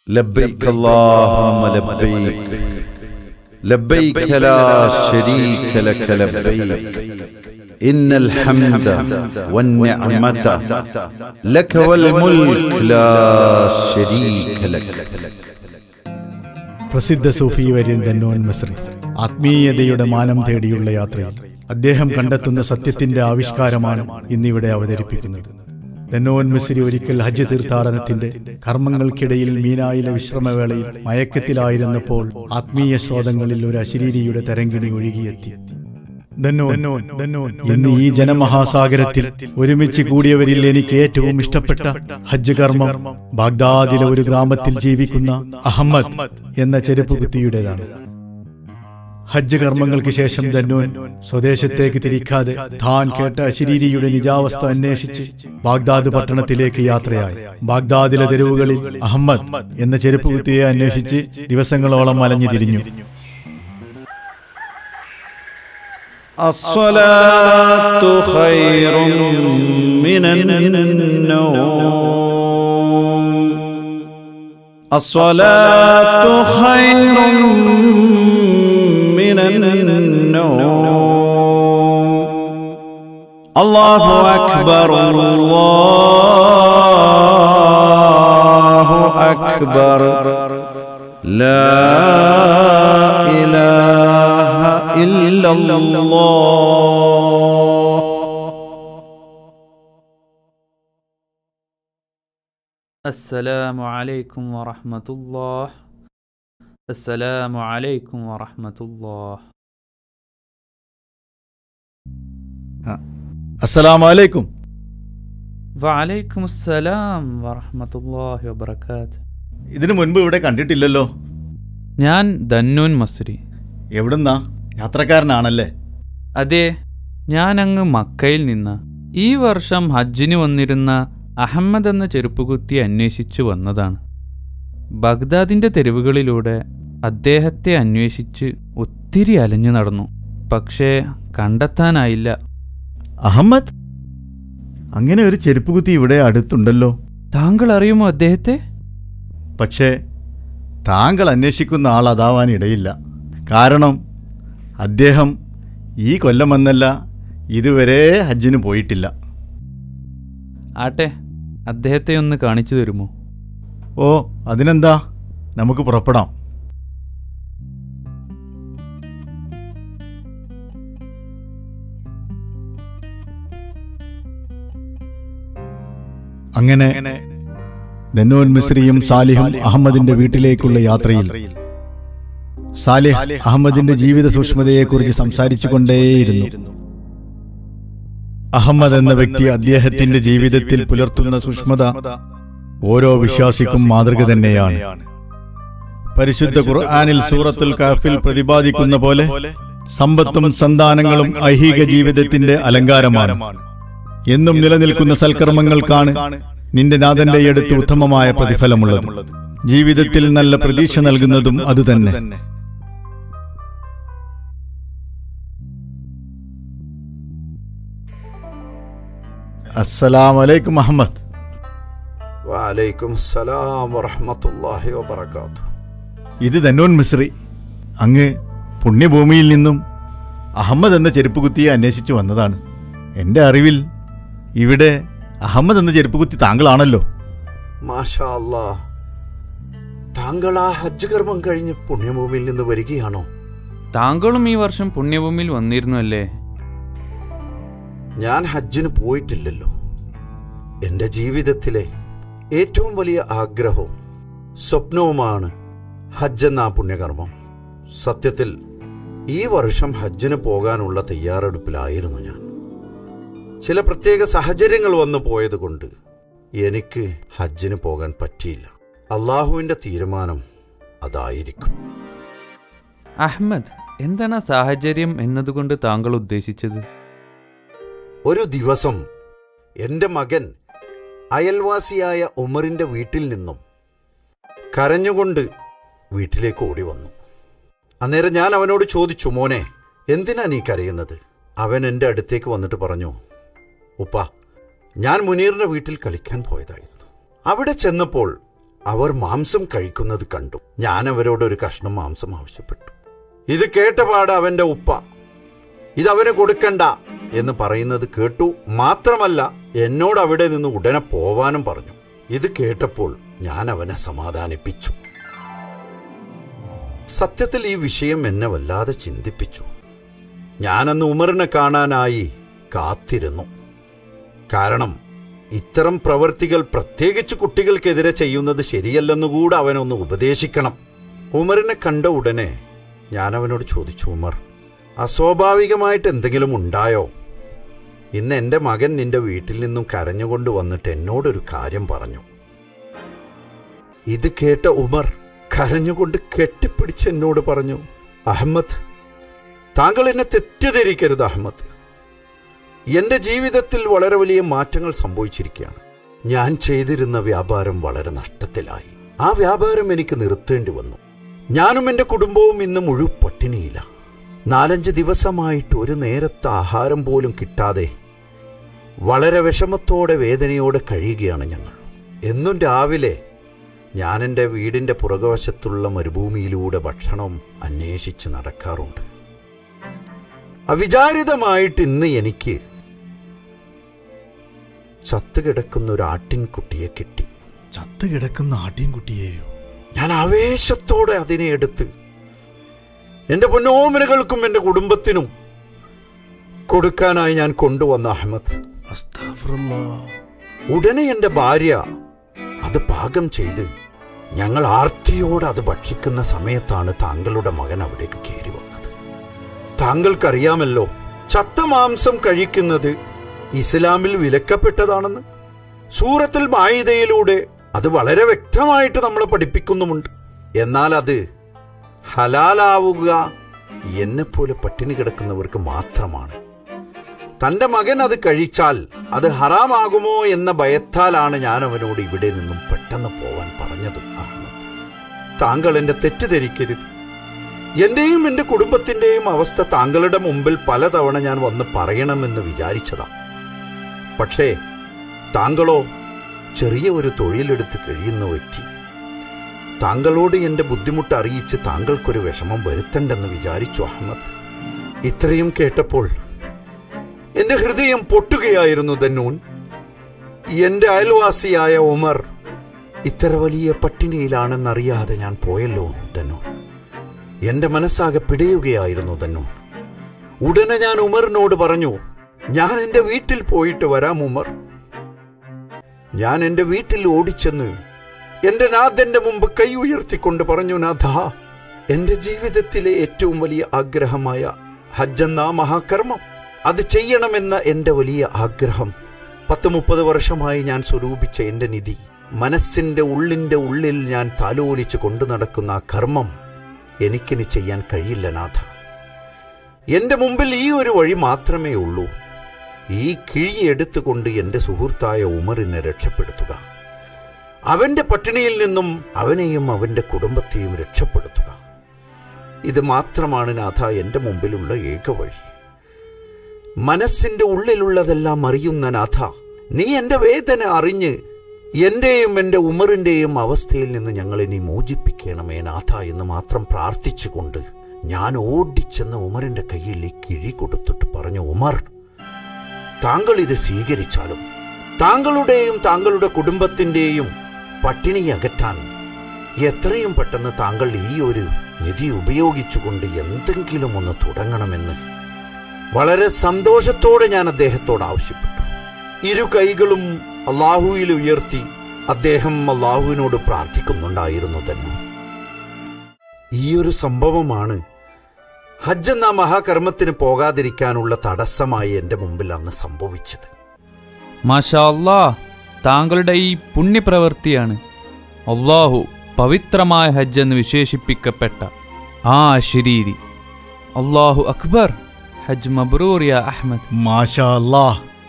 لبيك اللهم لبيك لبيك لا شريك لك لبيك إن الحمد والنعمة لك والملك لا شريك لك പ്രസിദ്ധ സൂഫി വര്യൻ ദന്നോൻ മസ്രി ആത്മീയതയുടെ മാനം തേടിയുള്ള യാത്രയിൽ അദ്ദേഹം കണ്ടെത്തുന്ന സത്യത്തിന്റെ ആവിഷ്കാരമാണ് ഇന്നിവിടെ അവതരിപ്പിക്കുന്നത് ദന്നോൻ മിസ്രി ഒരിക്കൽ ഹജ്ജ് തീർത്ഥാടനത്തിന്റെ കർമ്മങ്ങൾക്കിടയിൽ മീനായിലെ വിശ്രമവേളയിൽ മയക്കത്തിലായിരുന്നപ്പോൾ ആത്മീയ സ്രോതങ്ങളിൽ ഒരു അശരീരിയുടെ തരങ്കിണി ഒഴുകിയെത്തി ദന്നോൻ, ഇന്ന് ഈ ജനമഹാസാഗരത്തിൽ ഒരുമിച്ച് കൂടിയവരിൽ എനിക്ക് ഏറ്റവും ഇഷ്ടപ്പെട്ട ഹജ്ജ് കർമ്മം ബാഗ്ദാദിലെ ഒരു ഗ്രാമത്തിൽ ജീവിക്കുന്ന അഹമ്മദ് എന്ന ചെരുപ്പ് കുത്തിയുടേതാണ് ഹജ്ജ് കർമ്മങ്ങൾക്ക് ശേഷം ദന്നോൻ സ്വദേശത്തേക്ക് തിരിക്കാതെ താൻ കേട്ട അശരീരിയുടെ നിജാവസ്ഥ അന്വേഷിച്ച് ബാഗ്ദാദ് പട്ടണത്തിലേക്ക് യാത്രയായി ബാഗ്ദാദിലെ തെരുവുകളിൽ അഹമ്മദ് എന്ന ചെരുപ്പ് കുത്തിയെ അന്വേഷിച്ച് ദിവസങ്ങളോളം അലഞ്ഞു തിരിഞ്ഞു الصلاة خير من النوم الصلاة خير من النوم الله أكبر الله أكبر لا إله إلا الله السلام عليكم ورحمة الله السلام عليكم ورحمة الله അസ്സലാമു അലൈക്കും وعليكم السلام ورحمة الله وبركاته ഇതിനു മുൻപ് ഇവിടെ കണ്ടിട്ടില്ലല്ലോ ഞാൻ ദന്നൂൻ മസ്രി എവിടുന്നാ യാത്രക്കാരനാണല്ലേ അതെ ഞാൻ അങ്ങ് മക്കയിൽ നിന്ന് ഈ വർഷം ഹജ്ജിന് വന്നിരുന്ന അഹമ്മദ് എന്ന ചെരുപ്പുകുത്തി അന്വേഷിച്ചു വന്നതാണ് ബഗ്ദാദിൻ്റെ തെരുവുകളിലൂടെ അദ്ദേഹത്തെ അന്വേഷിച്ച് ഒത്തിരി അലഞ്ഞു നടന്നു പക്ഷേ കണ്ടെത്താനായില്ല അഹമ്മദ് അങ്ങനെ ഒരു ചെരുപ്പ് കുത്തി ഇവിടെ അടുത്തുണ്ടല്ലോ താങ്കൾ അറിയുമോ അദ്ദേഹത്തെ പക്ഷേ താങ്കൾ അന്വേഷിക്കുന്ന ആൾ അതാവാൻ ഇടയില്ല കാരണം അദ്ദേഹം ഈ കൊല്ലമെന്നല്ല ഇതുവരെ ഹജ്ജിന് പോയിട്ടില്ല ആട്ടെ അദ്ദേഹത്തെ ഒന്ന് കാണിച്ചു തരുമോ ഓ അതിനെന്താ നമുക്ക് പുറപ്പെടാം അങ്ങനെ ദന്നോൻ മിസ്രിയും സാലിഹും അഹമ്മദിന്റെ വീട്ടിലേക്കുള്ള യാത്രയിൽ സാലിഹ് അഹമ്മദിന്റെ ജീവിത സൂക്ഷ്മതയെക്കുറിച്ച് സംസാരിച്ചു കൊണ്ടേയിരുന്നു അഹമ്മദ് എന്ന വ്യക്തി അദ്ദേഹത്തിന്റെ ജീവിതത്തിൽ പുലർത്തുന്ന സൂക്ഷ്മത ഓരോ വിശ്വാസിക്കും മാതൃക തന്നെയാണ് പരിശുദ്ധ ഖുർആനിൽ സൂറത്തുൽ കാഫിൽ പ്രതിപാദിക്കുന്ന പോലെ സമ്പത്തും സന്താനങ്ങളും ഐഹിക ജീവിതത്തിന്റെ അലങ്കാരമാണ് എന്നും നിലനിൽക്കുന്ന സൽക്കർമ്മങ്ങൾക്കാണ് നിന്റെ നാഥന്റെ അടുത്ത് ഉത്തമമായ പ്രതിഫലമുള്ളത് ജീവിതത്തിൽ നല്ല പ്രതീക്ഷ നൽകുന്നതും അതുതന്നെ അസ്സലാമലൈക്കും അഹമ്മദ് وعليكم السلام ورحمة الله وبركاته ഇത് ദന്നോൻ മിശ്രി അങ്ങ് പുണ്യഭൂമിയിൽ നിന്നും അഹമ്മദ് എന്ന ചെരുപ്പ് കുത്തിയെ അന്വേഷിച്ചു വന്നതാണ് എൻ്റെ അറിവിൽ ഇവിടെ അഹമ്മദ് എന്ന ചെരുപ്പ് കുത്തി താങ്കളാണല്ലോ മാഷാ അല്ലാ താങ്കൾ ആ ഹജ്ജ് കർമ്മം കഴിഞ്ഞ് പുണ്യഭൂമിയിൽ നിന്ന് വരികയാണോ താങ്കളും ഈ വർഷം പുണ്യഭൂമിയിൽ വന്നിരുന്നു അല്ലേ ഞാൻ ഹജ്ജിന് പോയിട്ടില്ലല്ലോ എൻ്റെ ജീവിതത്തിലെ ഏറ്റവും വലിയ ആഗ്രഹവും സ്വപ്നവുമാണ് ഹജ്ജ് എന്ന ആ പുണ്യകർമ്മം സത്യത്തിൽ ഈ വർഷം ഹജ്ജിന് പോകാനുള്ള തയ്യാറെടുപ്പിലായിരുന്നു ഞാൻ ചില പ്രത്യേക സാഹചര്യങ്ങൾ വന്നു പോയതുകൊണ്ട് എനിക്ക് ഹജ്ജിന് പോകാൻ പറ്റിയില്ല അള്ളാഹുവിൻ്റെ തീരുമാനം അതായിരിക്കും അഹമ്മദ് എന്താണ് ആ സാഹചര്യം എന്നതുകൊണ്ട് താങ്കൾ ഉദ്ദേശിച്ചത് ഒരു ദിവസം എൻ്റെ മകൻ അയൽവാസിയായ ഉമറിന്റെ വീട്ടിൽ നിന്നും കരഞ്ഞുകൊണ്ട് വീട്ടിലേക്ക് ഓടി വന്നു അന്നേരം ഞാൻ അവനോട് ചോദിച്ചു മോനെ എന്തിനാ നീ കരയുന്നത് അവൻ എൻ്റെ അടുത്തേക്ക് വന്നിട്ട് പറഞ്ഞു ഉപ്പ ഞാൻ മുനീറിന്റെ വീട്ടിൽ കളിക്കാൻ പോയതായിരുന്നു അവിടെ ചെന്നപ്പോൾ അവർ മാംസം കഴിക്കുന്നത് കണ്ടു ഞാൻ അവരോട് ഒരു കഷ്ണം മാംസം ആവശ്യപ്പെട്ടു ഇത് കേട്ടപാട് അവന്റെ ഉപ്പ ഇതവന് കൊടുക്കണ്ട എന്ന് പറയുന്നത് കേട്ടു മാത്രമല്ല എന്നോട് അവിടെ നിന്ന് ഉടനെ പോവാനും പറഞ്ഞു ഇത് കേട്ടപ്പോൾ ഞാൻ അവനെ സമാധാനിപ്പിച്ചു സത്യത്തിൽ ഈ വിഷയം എന്നെ വല്ലാതെ ചിന്തിപ്പിച്ചു ഞാനന്ന് ഉമറിനെ കാണാനായി കാത്തിരുന്നു കാരണം ഇത്തരം പ്രവൃത്തികൾ പ്രത്യേകിച്ച് കുട്ടികൾക്കെതിരെ ചെയ്യുന്നത് ശരിയല്ലെന്നുകൂടെ അവനൊന്ന് ഉപദേശിക്കണം ഉമറിനെ കണ്ട ഉടനെ ഞാൻ അവനോട് ചോദിച്ചു ഉമർ അസ്വാഭാവികമായിട്ട് എന്തെങ്കിലും ഉണ്ടായോ ഇന്ന് എൻ്റെ മകൻ നിന്റെ വീട്ടിൽ നിന്നും കരഞ്ഞുകൊണ്ട് വന്നിട്ട് എന്നോടൊരു കാര്യം പറഞ്ഞു ഇത് കേട്ട ഉമർ കരഞ്ഞുകൊണ്ട് കെട്ടിപ്പിടിച്ച് എന്നോട് പറഞ്ഞു അഹമ്മദ് താങ്കൾ എന്നെ തെറ്റിദ്ധരിക്കരുത് അഹമ്മദ് എന്റെ ജീവിതത്തിൽ വളരെ വലിയ മാറ്റങ്ങൾ സംഭവിച്ചിരിക്കുകയാണ് ഞാൻ ചെയ്തിരുന്ന വ്യാപാരം വളരെ നഷ്ടത്തിലായി ആ വ്യാപാരം എനിക്ക് നിർത്തേണ്ടി വന്നു ഞാനും എൻ്റെ കുടുംബവും ഇന്ന് മുഴുവൻ പട്ടിണിയില്ല നാലഞ്ച് ദിവസമായിട്ട് ഒരു നേരത്തെ ആഹാരം പോലും കിട്ടാതെ വളരെ വിഷമത്തോടെ വേദനയോടെ കഴിയുകയാണ് ഞങ്ങൾ എന്നും രാവിലെ ഞാൻ എൻ്റെ വീടിൻ്റെ പുറകുവശത്തുള്ള മരുഭൂമിയിലൂടെ ഭക്ഷണം അന്വേഷിച്ച് നടക്കാറുണ്ട് അവിചാരിതമായിട്ട് ഇന്ന് എനിക്ക് ചത്തുകിടക്കുന്ന ഒരു ആട്ടിൻകുട്ടിയെ കിട്ടി ചത്തു കിടക്കുന്ന ആട്ടിൻകുട്ടിയെയോ ഞാൻ ആവേശത്തോടെ അതിനെ എടുത്ത് എൻ്റെ പൊന്നോമനകൾക്കും എൻ്റെ കുടുംബത്തിനും കൊടുക്കാനായി ഞാൻ കൊണ്ടുവന്ന അഹമ്മദ് അസ്താഫുറുല്ലാ. ഉടനെ എൻ്റെ ഭാര്യ അത് പാകം ചെയ്ത് ഞങ്ങൾ ആർത്തിയോടെ അത് ഭക്ഷിക്കുന്ന സമയത്താണ് താങ്കളുടെ മകൻ അവിടേക്ക് കയറി വന്നത് താങ്കൾക്കറിയാമല്ലോ ചത്ത മാംസം കഴിക്കുന്നത് ഇസ്ലാമിൽ വിലക്കപ്പെട്ടതാണെന്ന് സൂറത്തിൽ മായിതയിലൂടെ അത് വളരെ വ്യക്തമായിട്ട് നമ്മളെ പഠിപ്പിക്കുന്നുമുണ്ട് എന്നാൽ അത് ഹലാലാവുക എന്നെപ്പോലെ പട്ടിണി കിടക്കുന്നവർക്ക് മാത്രമാണ് തന്റെ മകൻ അത് കഴിച്ചാൽ അത് ഹറാമാകുമോ എന്ന ഭയത്താലാണ് ഞാൻ അവനോട് ഇവിടെ നിന്നും പെട്ടെന്ന് പോവാൻ പറഞ്ഞത് അഹമ്മദ് താങ്കൾ എന്റെ തെറ്റിദ്ധരിക്കരുത് എന്റെയും എന്റെ കുടുംബത്തിന്റെയും അവസ്ഥ താങ്കളുടെ മുമ്പിൽ പലതവണ ഞാൻ വന്ന് പറയണമെന്ന് വിചാരിച്ചതാ പക്ഷേ താങ്കളോ ചെറിയ ഒരു തൊഴിലെടുത്ത് കഴിയുന്ന വ്യക്തി താങ്കളോട് എന്റെ ബുദ്ധിമുട്ട് അറിയിച്ച് താങ്കൾക്കൊരു വിഷമം വരുത്തണ്ടെന്ന് വിചാരിച്ചു അഹമ്മദ് ഇത്രയും കേട്ടപ്പോൾ എന്റെ ഹൃദയം പൊട്ടുകയായിരുന്നു ദന്നൂൻ എന്റെ അയൽവാസിയായ ഉമർ ഇത്ര വലിയ പട്ടിണിയിലാണെന്നറിയാതെ ഞാൻ പോയല്ലോ ദന്നൂൻ എന്റെ മനസ്സാകെ പിടയുകയായിരുന്നു ദന്നൂൻ ഉടനെ ഞാൻ ഉമറിനോട് പറഞ്ഞു ഞാൻ എന്റെ വീട്ടിൽ പോയിട്ട് വരാം ഉമർ ഞാൻ എന്റെ വീട്ടിൽ ഓടിച്ചെന്ന് എന്റെ നാഥന്റെ മുമ്പ് കൈ ഉയർത്തിക്കൊണ്ട് പറഞ്ഞു നാഥ എന്റെ ജീവിതത്തിലെ ഏറ്റവും വലിയ ആഗ്രഹമായ ഹജ്ജെന്ന മഹാകർമ്മം അത് ചെയ്യണമെന്ന എന്റെ വലിയ ആഗ്രഹം പത്ത് മുപ്പത് വർഷമായി ഞാൻ സ്വരൂപിച്ച എന്റെ നിധി മനസ്സിന്റെ ഉള്ളിന്റെ ഉള്ളിൽ ഞാൻ താലോലിച്ച് കൊണ്ടു നടക്കുന്ന ആ കർമ്മം എനിക്കിനി ചെയ്യാൻ കഴിയില്ല നാഥ എന്റെ മുമ്പിൽ ഈ ഒരു വഴി മാത്രമേ ഉള്ളൂ ഈ കിഴി എടുത്തുകൊണ്ട് എന്റെ സുഹൃത്തായ ഉമറിനെ രക്ഷപ്പെടുത്തുക അവന്റെ പട്ടിണിയിൽ നിന്നും അവനെയും അവന്റെ കുടുംബത്തെയും രക്ഷപ്പെടുത്തുക ഇത് മാത്രമാണ് നാഥ എന്റെ മുമ്പിലുള്ള ഏക വഴി മനസ്സിന്റെ ഉള്ളിലുള്ളതെല്ലാം അറിയുന്ന നാഥ നീ എന്റെ വേദന അറിഞ്ഞ് എന്റെയും എന്റെ ഉമറിന്റെയും അവസ്ഥയിൽ നിന്ന് ഞങ്ങളെ നീ മോചിപ്പിക്കണമേ നാഥ എന്ന് മാത്രം പ്രാർത്ഥിച്ചുകൊണ്ട് ഞാൻ ഓടിച്ചെന്ന് ഉമറിന്റെ കയ്യിൽ ഈ കിഴി കൊടുത്തിട്ട് പറഞ്ഞു ഉമർ താങ്കൾ ഇത് സ്വീകരിച്ചാലും താങ്കളുടെയും താങ്കളുടെ കുടുംബത്തിന്റെയും പട്ടിണി അകറ്റാൻ എത്രയും പെട്ടെന്ന് താങ്കൾ ഈ ഒരു നിധി ഉപയോഗിച്ചുകൊണ്ട് എന്തെങ്കിലും ഒന്ന് തുടങ്ങണമെന്ന് വളരെ സന്തോഷത്തോടെ ഞാൻ അദ്ദേഹത്തോട് ആവശ്യപ്പെട്ടു ഇരു കൈകളും അള്ളാഹുവിൽ ഉയർത്തി അദ്ദേഹം അള്ളാഹുവിനോട് പ്രാർത്ഥിക്കുന്നുണ്ടായിരുന്നു തന്നെ ഈ ഒരു സംഭവമാണ് ഹജ്ജ് എന്ന മഹാകർമ്മത്തിന് പോകാതിരിക്കാനുള്ള തടസ്സമായി എൻ്റെ മുമ്പിൽ അന്ന് സംഭവിച്ചത് മാഷാ അല്ലാ താങ്കളുടെ ഈ പുണ്യപ്രവൃത്തിയാണ് അള്ളാഹു പവിത്രമായ ഹജ്ജ് എന്ന് വിശേഷിപ്പിക്കപ്പെട്ട ആ ശരീരി അള്ളാഹു അക്ബർ ഹജ്ജ് മബ്രൂർ യാ അഹ്മദ് മാഷാ അല്ലാ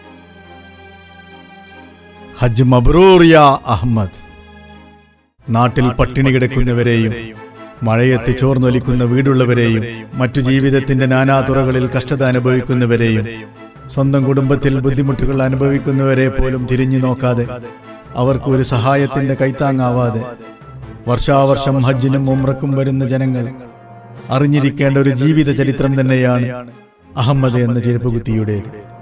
ഹജ്ജ് മബ്രൂർ യാ അഹമ്മദ് നാട്ടിൽ പട്ടിണി കിടക്കുന്നവരെയും മഴയത്ത് ചോർന്നൊലിക്കുന്ന വീടുള്ളവരെയും മറ്റു ജീവിതത്തിന്റെ നാനാതുറകളിൽ കഷ്ടത അനുഭവിക്കുന്നവരെയും സ്വന്തം കുടുംബത്തിൽ ബുദ്ധിമുട്ടുകൾ അനുഭവിക്കുന്നവരെ പോലും തിരിഞ്ഞു നോക്കാതെ അവർക്ക് ഒരു സഹായത്തിന്റെ കൈത്താങ്ങാവാതെ വർഷാവർഷം ഹജ്ജിനും ഉമ്രക്കും വരുന്ന ജനങ്ങൾ അറിഞ്ഞിരിക്കേണ്ട ഒരു ജീവിത ചരിത്രം തന്നെയാണ് അഹമ്മദ് എന്ന ചെരുപ്പുകുത്തിയുടേത്